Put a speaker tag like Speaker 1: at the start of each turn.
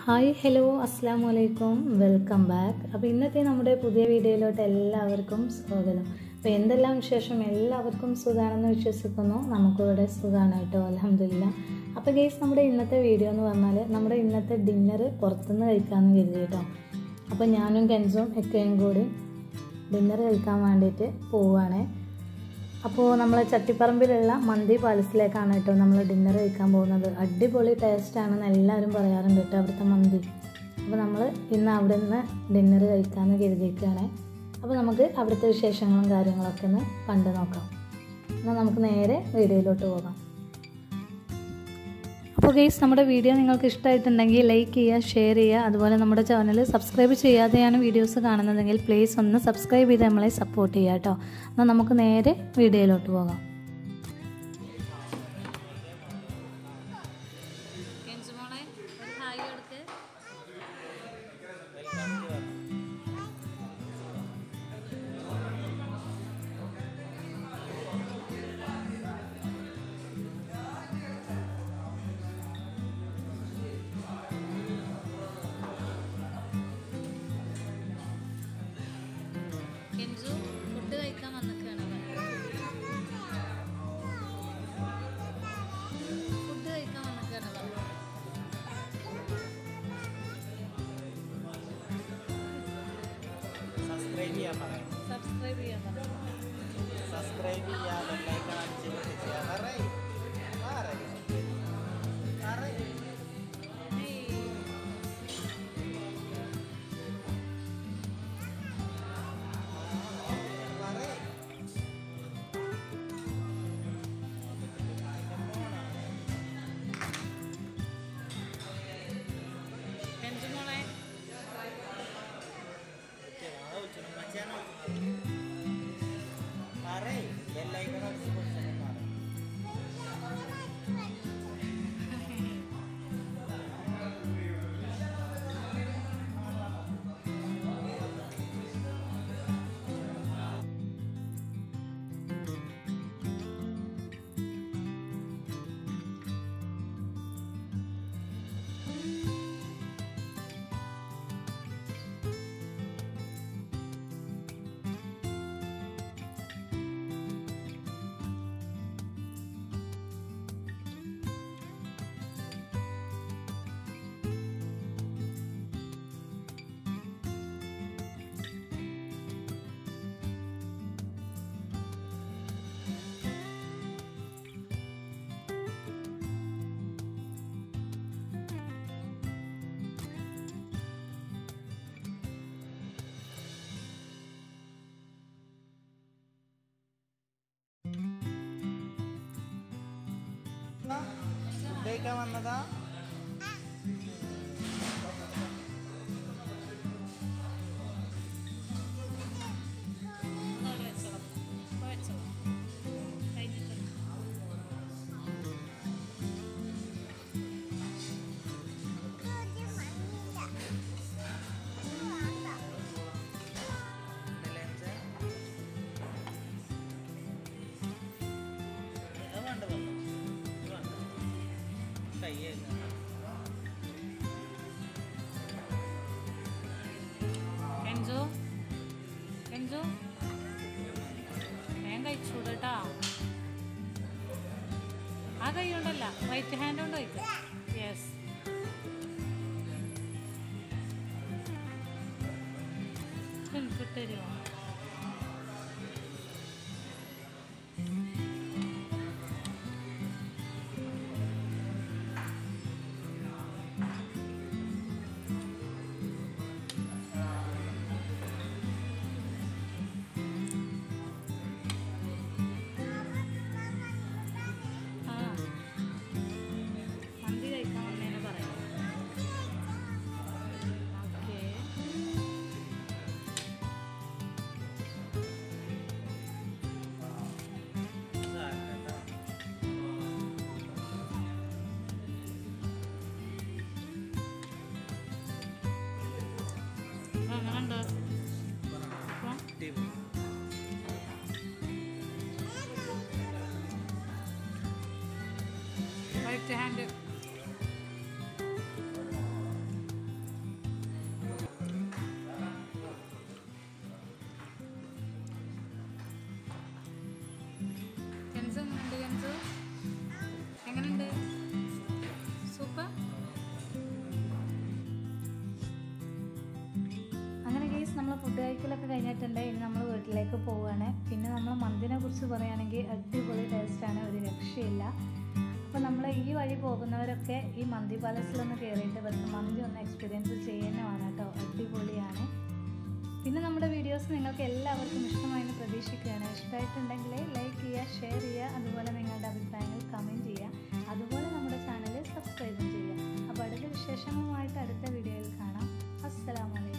Speaker 1: hi hello അസ്സാം വലൈക്കും welcome back അപ്പോൾ ഇന്നത്തെ നമ്മുടെ പുതിയ വീഡിയോയിലോട്ട് എല്ലാവർക്കും സ്വാഗതം അപ്പോൾ എന്തെല്ലാം വിശേഷം എല്ലാവർക്കും സുഖമാണെന്ന് വിശ്വസിക്കുന്നു നമുക്കിവിടെ സുഖമാണ് കേട്ടോ അലഹമില്ല അപ്പോൾ ഗേസ് നമ്മുടെ ഇന്നത്തെ വീഡിയോ എന്ന് പറഞ്ഞാൽ നമ്മുടെ ഇന്നത്തെ ഡിന്നർ പുറത്തുനിന്ന് കഴിക്കാമെന്ന് കരുതി കേട്ടോ അപ്പോൾ ഞാനും കെൻസും എക്കയും കൂടി ഡിന്നർ കഴിക്കാൻ വേണ്ടിയിട്ട് പോവുകയാണ് അപ്പോൾ നമ്മൾ ചട്ടിപ്പറമ്പിലുള്ള മന്തി പാലസിലേക്കാണ് കേട്ടോ നമ്മൾ ഡിന്നർ കഴിക്കാൻ പോകുന്നത് അടിപൊളി ടേസ്റ്റാണെന്ന് എല്ലാവരും പറയാറുണ്ട് കേട്ടോ അവിടുത്തെ മന്തി അപ്പോൾ നമ്മൾ ഇന്ന് അവിടെ നിന്ന് ഡിന്നർ കഴിക്കാമെന്ന് കരുതിയിരിക്കുകയാണ് അപ്പോൾ നമുക്ക് അവിടുത്തെ വിശേഷങ്ങളും കാര്യങ്ങളൊക്കെ ഒന്ന് കണ്ടു നോക്കാം എന്നാൽ നമുക്ക് നേരെ വീഡിയോയിലോട്ട് പോകാം അപ്പോൾ ഗെയ്സ് നമ്മുടെ വീഡിയോ നിങ്ങൾക്ക് ഇഷ്ടമായിട്ടുണ്ടെങ്കിൽ ലൈക്ക് ചെയ്യുക ഷെയർ ചെയ്യുക അതുപോലെ നമ്മുടെ ചാനൽ സബ്സ്ക്രൈബ് ചെയ്യാതെയാണ് വീഡിയോസ് കാണുന്നതെങ്കിൽ പ്ലീസ് ഒന്ന് സബ്സ്ക്രൈബ് ചെയ്ത് നമ്മളെ സപ്പോർട്ട് ചെയ്യുക കേട്ടോ എന്നാൽ നമുക്ക് നേരെ വീഡിയോയിലോട്ട് പോകാം
Speaker 2: കെഞ്ചു ഫുഡ് കഴിക്കാൻ വന്നിക്കാണ് ഫുഡ് കഴിക്കാൻ വന്നിക്കാണ്
Speaker 3: സബ്സ്ക്രൈബ് ചെയ്യാൻ പറയാം
Speaker 2: സബ്സ്ക്രൈബ് ചെയ്യാൻ പറഞ്ഞു
Speaker 3: സബ്സ്ക്രൈബ് ചെയ്യാൻ ബെല്ലൈക്കൺ അടിച്ച് പൊട്ടിക്കുക പറയ് പറയ് പറയ് പറയ്
Speaker 2: കെഞ്ചു മോളെ
Speaker 3: പറയ് ബെല്ലൈക്കൺ അടിച്ച് പൊട്ടിച്ചാൽ പറയ് ഫുഡ് കഴിക്കാൻ വന്നതാ അത് വേണ്ട വന്നു ഇത് വേണ്ട കയ്യേ
Speaker 2: കെഞ്ചു കെഞ്ചു വേഗം കഴിച്ചൂട് കേട്ടാ ആ കൈ കൊണ്ടല്ല റൈറ്റ് ഹാൻഡ് കൊണ്ട് കഴിക്കാം യെസ് എനിക്ക് തരുമോ ആ മന്തി കഴിക്കാൻ വന്നേനെ പറയാം ഓക്കേ എങ്ങനെയുണ്ട് അപ്പം റൈറ്റ് ഹാൻഡ്
Speaker 1: കഴിഞ്ഞിട്ടുണ്ട് ഇനി നമ്മൾ വീട്ടിലേക്ക് പോവുകയാണ് പിന്നെ നമ്മൾ മന്തിനെ കുറിച്ച് പറയുകയാണെങ്കിൽ അടിപൊളി ടേസ്റ്റാണ് ഒരു രക്ഷയില്ല അപ്പോൾ നമ്മൾ ഈ വഴി പോകുന്നവരൊക്കെ ഈ മന്തി പാലസിലൊന്ന് കയറിയിട്ട് ഇവിടുത്തെ മന്തി ഒന്ന് എക്സ്പീരിയൻസ് ചെയ്യുന്നതാണ് കേട്ടോ അടിപൊളിയാണ് പിന്നെ നമ്മുടെ വീഡിയോസ് നിങ്ങൾക്ക് എല്ലാവർക്കും ഇഷ്ടമായെന്ന് പ്രതീക്ഷിക്കുകയാണ് ഇഷ്ടമായിട്ടുണ്ടെങ്കിൽ ലൈക്ക് ചെയ്യുക ഷെയർ ചെയ്യുക അതുപോലെ നിങ്ങളുടെ അഭിപ്രായങ്ങൾ കമൻറ്റ് ചെയ്യുക അതുപോലെ നമ്മുടെ ചാനൽ സബ്സ്ക്രൈബും ചെയ്യുക അപ്പോൾ അടുത്ത വിശേഷങ്ങളുമായിട്ട് അടുത്ത വീഡിയോയിൽ കാണാം അസ്സലാമലൈക്കും